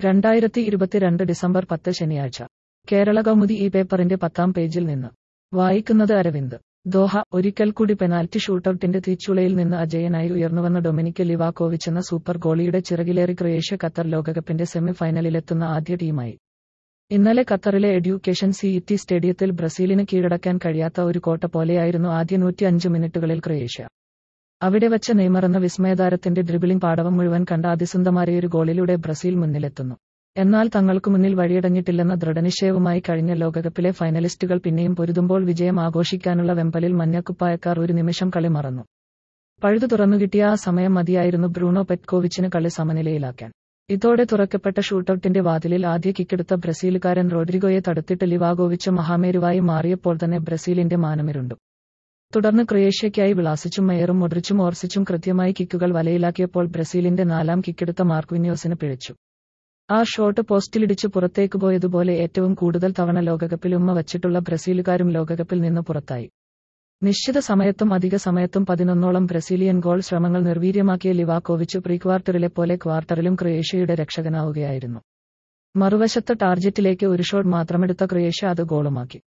രണ്ടായിരത്തി ഇരുപത്തിരണ്ട് ഡിസംബർ പത്ത് ശനിയാഴ്ച കേരള കൗമുദി ഈ പേപ്പറിന്റെ പത്താം പേജിൽ നിന്ന് വായിക്കുന്നത് അരവിന്ദ് ദോഹ ഒരിക്കൽ കൂടി പെനാൽറ്റി ഷൂട്ടൌട്ടിന്റെ തീച്ചുളയിൽ നിന്ന് അജയനായി ഉയർന്നുവന്ന ഡൊമിനിക് ലിവാക്കോവിച്ച് എന്ന സൂപ്പർ ഗോളിയുടെ ചിറകിലേറി ക്രൊയേഷ്യ ഖത്തർ ലോകകപ്പിന്റെ സെമി ഫൈനലിലെത്തുന്ന ആദ്യ ടീമായി ഇന്നലെ ഖത്തറിലെ എഡ്യൂക്കേഷൻ സിഇറ്റി സ്റ്റേഡിയത്തിൽ ബ്രസീലിന് കീഴടക്കാൻ കഴിയാത്ത ഒരു കോട്ട പോലെയായിരുന്നു ആദ്യ നൂറ്റി അഞ്ച് മിനിറ്റുകളിൽ ക്രൊയേഷ്യ അവിടെ വച്ച നെയ്മറെന്ന വിസ്മയതാരത്തിന്റെ ഡ്രിബിളിംഗ് പാടവം മുഴുവൻ കണ്ട അതിസുന്ദരമായ ഒരു ഗോളിലൂടെ ബ്രസീൽ മുന്നിലെത്തുന്നു എന്നാൽ തങ്ങൾക്കു മുന്നിൽ വഴിയടഞ്ഞിട്ടില്ലെന്ന ദൃഢനിശ്ചയവുമായി കഴിഞ്ഞ ലോകകപ്പിലെ ഫൈനലിസ്റ്റുകൾ പിന്നെയും പൊരുതുമ്പോൾ വിജയം ആഘോഷിക്കാനുള്ള വെമ്പലിൽ മഞ്ഞക്കുപ്പായക്കാർ ഒരു നിമിഷം കളി മറന്നു പഴുതു തുറന്നുകിട്ടിയ ആ സമയം മതിയായിരുന്നു ബ്രൂണോ പെറ്റ്കോവിച്ചിന് കളി സമനിലയിലാക്കാൻ ഇതോടെ തുറക്കപ്പെട്ട ഷൂട്ടൌട്ടിന്റെ വാതിലിൽ ആദ്യ കിക്കെടുത്ത ബ്രസീലുകാരൻ റോഡ്രിഗോയെ തടുത്തിട്ട് ലിവാഗോവിച്ച് മഹാമേരുവായി മാറിയപ്പോൾ തന്നെ ബ്രസീലിന്റെ മാനമിരുണ്ടു തുടർന്ന് ക്രൊയേഷ്യയ്ക്കായി വിളാസിച്ചും മേയറും മുദ്രിച്ചും ഓർസിച്ചും കൃത്യമായി കിക്കുകൾ വലയിലാക്കിയപ്പോൾ ബ്രസീലിന്റെ നാലാം കിക്കെടുത്ത മാർക്വിന്യോസിന് പിഴച്ചു ആ ഷോട്ട് പോസ്റ്റിലിടിച്ച് പുറത്തേക്ക് പോയതുപോലെ ഏറ്റവും കൂടുതൽ തവണ ലോകകപ്പിൽ ഉമ്മ വച്ചിട്ടുള്ള ബ്രസീലുകാരും ലോകകപ്പിൽ നിന്ന് പുറത്തായി നിശ്ചിത സമയത്തും അധിക സമയത്തും പതിനൊന്നോളം ബ്രസീലിയൻ ഗോൾ ശ്രമങ്ങൾ നിർവീര്യമാക്കിയ ലിവാക്കോവിച്ച് പ്രീ ക്വാർട്ടറിലെ പോലെ ക്വാർട്ടറിലും ക്രൊയേഷ്യയുടെ രക്ഷകനാവുകയായിരുന്നു മറുവശത്ത് ടാർജറ്റിലേക്ക് ഒരു ഷോട്ട് മാത്രമെടുത്ത ക്രൊയേഷ്യ അത് ഗോളുമാക്കി